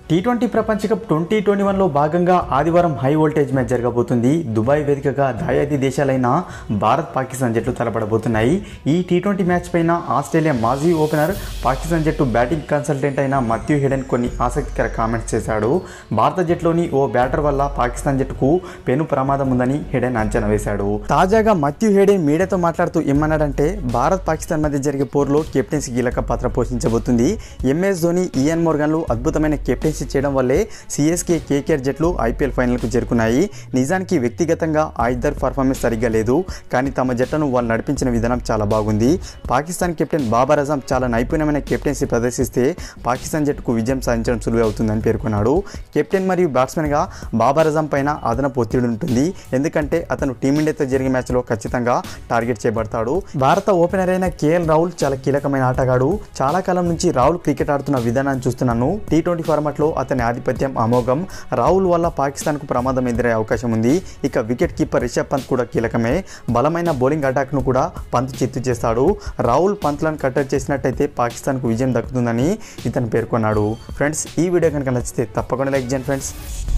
tea twenty ప్రపంచ cup twenty twenty వన్లో భాగంగా ఆదివారం హై వోల్టేజ్ మ్యాచ్ జరగబోతుంది దుబాయ్ వేదికగా దాయాది దేశాలైన భారత్ పాకిస్తాన్ జట్లు తలపడబోతున్నాయి ఈ టీ ట్వంటీ మ్యాచ్ పైన ఆస్ట్రేలియా మాజీ ఓపెనర్ పాకిస్తాన్ జట్టు బ్యాటింగ్ కన్సల్టెంట్ అయిన మత్యూ హెడెన్ కొన్ని ఆసక్తికర కామెంట్స్ చేశాడు భారత జట్టులోని ఓ బ్యాటర్ వల్ల పాకిస్తాన్ జట్టుకు పెను ప్రమాదం ఉందని హెడెన్ అంచనా వేశాడు తాజాగా మత్యూ హెడెన్ మీడియాతో మాట్లాడుతూ ఏమన్నాడంటే భారత్ పాకిస్తాన్ మధ్య జరిగే పోరులో కెప్టెన్సీ కీలక పాత్ర పోషించబోతుంది ఎంఎస్ ధోని ఇయన్ మోర్గన్లు అద్భుతమైన కెప్టెన్సీ చేయడం వల్లే సిఎస్కే కేకేఆర్ జట్లు ఐపీఎల్ ఫైనల్కు చేరుకున్నాయి నిజానికి వ్యక్తిగతంగా ఆ ఇద్దరు పర్ఫార్మెన్స్ సరిగ్గా లేదు కానీ తమ జట్టును వాళ్ళు నడిపించిన విధానం చాలా బాగుంది పాకిస్తాన్ కెప్టెన్ బాబర్ అజం చాలా నైపుణ్యమైన కెప్టెన్సీ ప్రదర్శిస్తే పాకిస్తాన్ జట్టుకు విజయం సాధించడం సులువు అవుతుందని పేర్కొన్నాడు కెప్టెన్ మరియు బ్యాట్స్మెన్గా బాబర్ అజం పైన అదనపు ఒత్తిడి ఉంటుంది ఎందుకంటే అతను టీమిండియాతో జరిగే మ్యాచ్లో ఖచ్చితంగా టార్గెట్ చేయబడతాడు భారత ఓపెనర్ అయిన కేఎల్ రాహుల్ చాలా కీలకమైన ఆటగాడు చాలా కాలం నుంచి రాహుల్ క్రికెట్ ఆడుతున్న విధానాన్ని చూస్తున్నాను టీ ట్వంటీ ఫార్మాట్లో అతని ఆధిపత్యం అమోఘం రాహుల్ వల్ల పాకిస్తాన్కు ప్రమాదం ఎదురయ్యే అవకాశం ఉంది ఇక వికెట్ కీపర్ రిషబ్ పంత్ కూడా కీలకమే బలమైన బౌలింగ్ అటాక్ను కూడా పంత్ చిత్తు చేస్తాడు రాహుల్ పంత్లను కట్టడి చేసినట్టయితే పాకిస్తాన్కు విజయం దక్కుతుందని ఇతను పేర్కొన్నాడు ఫ్రెండ్స్ ఈ వీడియో కనుక నచ్చితే తప్పకుండా లైక్ చేయండి ఫ్రెండ్స్